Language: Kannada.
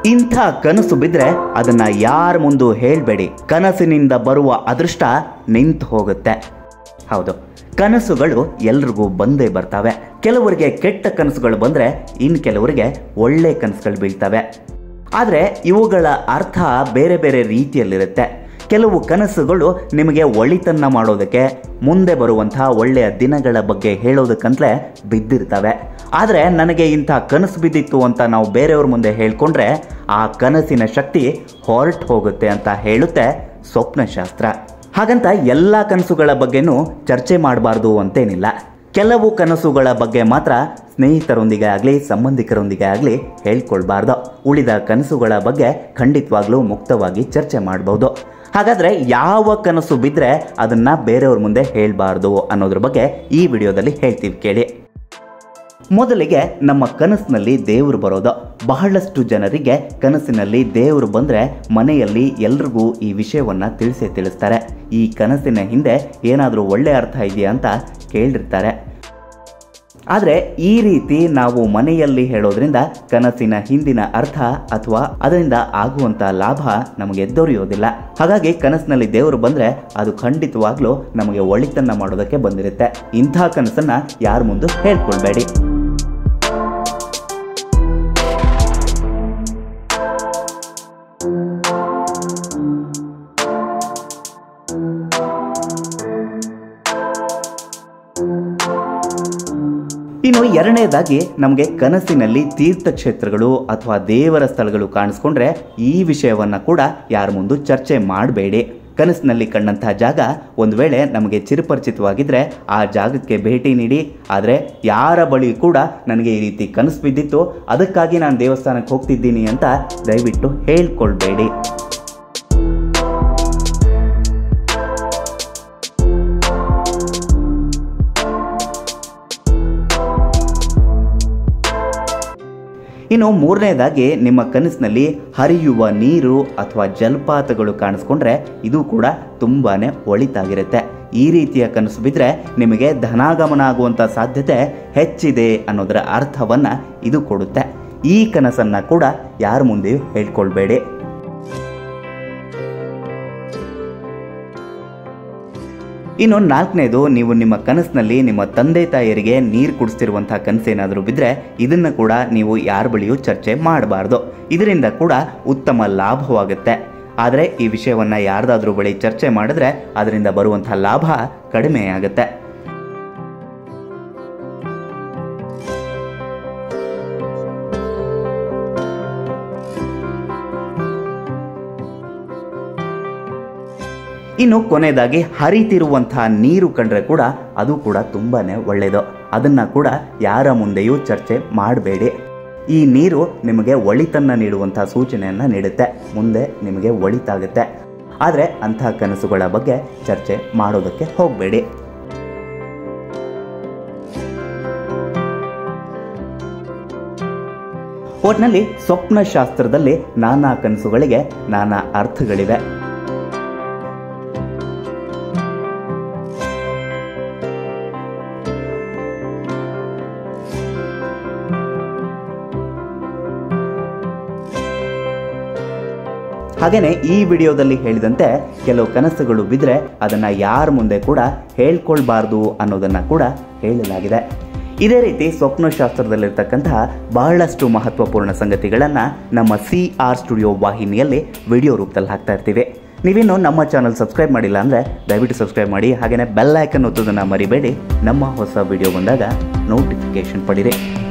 ಇಂಥ ಕನಸು ಬಿದ್ದರೆ ಅದನ್ನ ಯಾರ ಮುಂದೂ ಹೇಳಬೇಡಿ ಕನಸಿನಿಂದ ಬರುವ ಅದೃಷ್ಟ ನಿಂತು ಹೋಗುತ್ತೆ ಹೌದು ಕನಸುಗಳು ಎಲ್ರಿಗೂ ಬಂದೇ ಬರ್ತವೆ ಕೆಲವರಿಗೆ ಕೆಟ್ಟ ಕನಸುಗಳು ಬಂದರೆ ಇನ್ನು ಕೆಲವರಿಗೆ ಒಳ್ಳೆ ಕನಸುಗಳು ಬೀಳ್ತವೆ ಆದರೆ ಇವುಗಳ ಅರ್ಥ ಬೇರೆ ಬೇರೆ ರೀತಿಯಲ್ಲಿರುತ್ತೆ ಕೆಲವು ಕನಸುಗಳು ನಿಮಗೆ ಒಳಿತನ್ನ ಮಾಡೋದಕ್ಕೆ ಮುಂದೆ ಬರುವಂತಹ ಒಳ್ಳೆಯ ದಿನಗಳ ಬಗ್ಗೆ ಹೇಳೋದಕ್ಕಂತಲೇ ಬಿದ್ದಿರ್ತವೆ ಆದರೆ ನನಗೆ ಇಂಥ ಕನಸು ಬಿದ್ದಿತ್ತು ಅಂತ ನಾವು ಬೇರೆಯವ್ರ ಮುಂದೆ ಹೇಳ್ಕೊಂಡ್ರೆ ಆ ಕನಸಿನ ಶಕ್ತಿ ಹೊರಟು ಹೋಗುತ್ತೆ ಅಂತ ಹೇಳುತ್ತೆ ಸ್ವಪ್ನಶಾಸ್ತ್ರ ಹಾಗಂತ ಎಲ್ಲ ಕನಸುಗಳ ಬಗ್ಗೆನೂ ಚರ್ಚೆ ಮಾಡಬಾರ್ದು ಅಂತೇನಿಲ್ಲ ಕೆಲವು ಕನಸುಗಳ ಬಗ್ಗೆ ಮಾತ್ರ ಸ್ನೇಹಿತರೊಂದಿಗೆ ಆಗಲಿ ಸಂಬಂಧಿಕರೊಂದಿಗೆ ಆಗಲಿ ಹೇಳ್ಕೊಳ್ಬಾರ್ದು ಉಳಿದ ಕನಸುಗಳ ಬಗ್ಗೆ ಖಂಡಿತವಾಗ್ಲೂ ಮುಕ್ತವಾಗಿ ಚರ್ಚೆ ಮಾಡ್ಬೋದು ಹಾಗಾದರೆ ಯಾವ ಕನಸು ಬಿದ್ದರೆ ಅದನ್ನು ಬೇರೆಯವ್ರ ಮುಂದೆ ಹೇಳಬಾರ್ದು ಅನ್ನೋದ್ರ ಬಗ್ಗೆ ಈ ವಿಡಿಯೋದಲ್ಲಿ ಹೇಳ್ತೀವಿ ಕೇಳಿ ಮೊದಲಿಗೆ ನಮ್ಮ ಕನಸಿನಲ್ಲಿ ದೇವರು ಬರೋದು ಬಹಳಷ್ಟು ಜನರಿಗೆ ಕನಸಿನಲ್ಲಿ ದೇವರು ಬಂದರೆ ಮನೆಯಲ್ಲಿ ಎಲ್ರಿಗೂ ಈ ವಿಷಯವನ್ನು ತಿಳಿಸೇ ತಿಳಿಸ್ತಾರೆ ಈ ಕನಸಿನ ಹಿಂದೆ ಏನಾದರೂ ಒಳ್ಳೆ ಅರ್ಥ ಇದೆಯಾ ಅಂತ ಕೇಳಿರ್ತಾರೆ ಆದರೆ ಈ ರೀತಿ ನಾವು ಮನೆಯಲ್ಲಿ ಹೇಳೋದ್ರಿಂದ ಕನಸಿನ ಹಿಂದಿನ ಅರ್ಥ ಅಥವಾ ಅದರಿಂದ ಆಗುವಂಥ ಲಾಭ ನಮಗೆ ದೊರೆಯೋದಿಲ್ಲ ಹಾಗಾಗಿ ಕನಸಿನಲ್ಲಿ ದೇವರು ಬಂದರೆ ಅದು ಖಂಡಿತವಾಗ್ಲೂ ನಮಗೆ ಒಳಿತನ್ನ ಮಾಡೋದಕ್ಕೆ ಬಂದಿರುತ್ತೆ ಇಂಥ ಕನಸನ್ನ ಯಾರ ಮುಂದೆ ಹೇಳ್ಕೊಳ್ಬೇಡಿ ಇನ್ನು ಎರಡನೇದಾಗಿ ನಮಗೆ ಕನಸಿನಲ್ಲಿ ತೀರ್ಥಕ್ಷೇತ್ರಗಳು ಅಥವಾ ದೇವರ ಸ್ಥಳಗಳು ಕಾಣಿಸ್ಕೊಂಡ್ರೆ ಈ ವಿಷಯವನ್ನ ಕೂಡ ಯಾರ ಮುಂದೆ ಚರ್ಚೆ ಮಾಡಬೇಡಿ ಕನಸಿನಲ್ಲಿ ಕಂಡಂತಹ ಜಾಗ ಒಂದು ವೇಳೆ ನಮಗೆ ಚಿರಪರಿಚಿತವಾಗಿದ್ದರೆ ಆ ಜಾಗಕ್ಕೆ ಭೇಟಿ ನೀಡಿ ಆದರೆ ಯಾರ ಬಳಿ ಕೂಡ ನನಗೆ ಈ ರೀತಿ ಕನಸು ಬಿದ್ದಿತ್ತು ಅದಕ್ಕಾಗಿ ನಾನು ದೇವಸ್ಥಾನಕ್ಕೆ ಹೋಗ್ತಿದ್ದೀನಿ ಅಂತ ದಯವಿಟ್ಟು ಹೇಳ್ಕೊಳ್ಬೇಡಿ ಇನ್ನು ಮೂರನೇದಾಗಿ ನಿಮ್ಮ ಕನಸಿನಲ್ಲಿ ಹರಿಯುವ ನೀರು ಅಥವಾ ಜಲಪಾತಗಳು ಕಾಣಿಸ್ಕೊಂಡ್ರೆ ಇದು ಕೂಡ ತುಂಬಾನೇ ಒಳಿತಾಗಿರುತ್ತೆ ಈ ರೀತಿಯ ಕನಸು ಬಿದ್ದರೆ ನಿಮಗೆ ಧನಾಗಮನ ಆಗುವಂಥ ಸಾಧ್ಯತೆ ಹೆಚ್ಚಿದೆ ಅನ್ನೋದರ ಅರ್ಥವನ್ನು ಇದು ಕೊಡುತ್ತೆ ಈ ಕನಸನ್ನು ಕೂಡ ಯಾರ ಮುಂದೆಯೂ ಹೇಳ್ಕೊಳ್ಬೇಡಿ ಇನ್ನು ನಾಲ್ಕನೇದು ನೀವು ನಿಮ್ಮ ಕನಸಿನಲ್ಲಿ ನಿಮ್ಮ ತಂದೆ ತಾಯಿಯರಿಗೆ ನೀರು ಕುಡಿಸ್ತಿರುವಂತಹ ಕನಸೇನಾದರೂ ಬಿದ್ದರೆ ಇದನ್ನು ಕೂಡ ನೀವು ಯಾರ ಬಳಿಯೂ ಚರ್ಚೆ ಮಾಡಬಾರ್ದು ಇದರಿಂದ ಕೂಡ ಉತ್ತಮ ಲಾಭವಾಗುತ್ತೆ ಆದರೆ ಈ ವಿಷಯವನ್ನು ಯಾರ್ದಾದ್ರೂ ಬಳಿ ಚರ್ಚೆ ಮಾಡಿದ್ರೆ ಅದರಿಂದ ಬರುವಂತಹ ಲಾಭ ಕಡಿಮೆ ಆಗುತ್ತೆ ಇನ್ನು ಕೊನೆಯದಾಗಿ ಹರಿತಿರುವಂತಹ ನೀರು ಕಂಡ್ರೆ ಕೂಡ ಅದು ಕೂಡ ತುಂಬಾನೇ ಒಳ್ಳೆಯದು ಅದನ್ನು ಕೂಡ ಯಾರ ಮುಂದೆಯೂ ಚರ್ಚೆ ಮಾಡಬೇಡಿ ಈ ನೀರು ನಿಮಗೆ ಒಳಿತನ್ನು ನೀಡುವಂತಹ ಸೂಚನೆಯನ್ನು ನೀಡುತ್ತೆ ಮುಂದೆ ನಿಮಗೆ ಒಳಿತಾಗುತ್ತೆ ಆದರೆ ಅಂತಹ ಕನಸುಗಳ ಬಗ್ಗೆ ಚರ್ಚೆ ಮಾಡೋದಕ್ಕೆ ಹೋಗಬೇಡಿ ಒಟ್ನಲ್ಲಿ ಸ್ವಪ್ನಶಾಸ್ತ್ರದಲ್ಲಿ ನಾನಾ ಕನಸುಗಳಿಗೆ ನಾನಾ ಅರ್ಥಗಳಿವೆ ಹಾಗೆಯೇ ಈ ವಿಡಿಯೋದಲ್ಲಿ ಹೇಳಿದಂತೆ ಕೆಲವು ಕನಸುಗಳು ಬಿದ್ದರೆ ಅದನ್ನು ಯಾರ ಮುಂದೆ ಕೂಡ ಹೇಳ್ಕೊಳ್ಬಾರ್ದು ಅನ್ನೋದನ್ನು ಕೂಡ ಹೇಳಲಾಗಿದೆ ಇದೇ ರೀತಿ ಸ್ವಪ್ನಶಾಸ್ತ್ರದಲ್ಲಿರ್ತಕ್ಕಂತಹ ಬಹಳಷ್ಟು ಮಹತ್ವಪೂರ್ಣ ಸಂಗತಿಗಳನ್ನು ನಮ್ಮ ಸಿ ಆರ್ ಸ್ಟುಡಿಯೋ ವಾಹಿನಿಯಲ್ಲಿ ವಿಡಿಯೋ ರೂಪದಲ್ಲಿ ಹಾಕ್ತಾ ಇರ್ತೀವಿ ನೀವಿನ್ನು ನಮ್ಮ ಚಾನಲ್ ಸಬ್ಸ್ಕ್ರೈಬ್ ಮಾಡಿಲ್ಲ ಅಂದರೆ ದಯವಿಟ್ಟು ಸಬ್ಸ್ಕ್ರೈಬ್ ಮಾಡಿ ಹಾಗೆಯೇ ಬೆಲ್ ಐಕನ್ ಒತ್ತೋದನ್ನು ಮರಿಬೇಡಿ ನಮ್ಮ ಹೊಸ ವಿಡಿಯೋ ಬಂದಾಗ ನೋಟಿಫಿಕೇಶನ್ ಪಡಿರಿ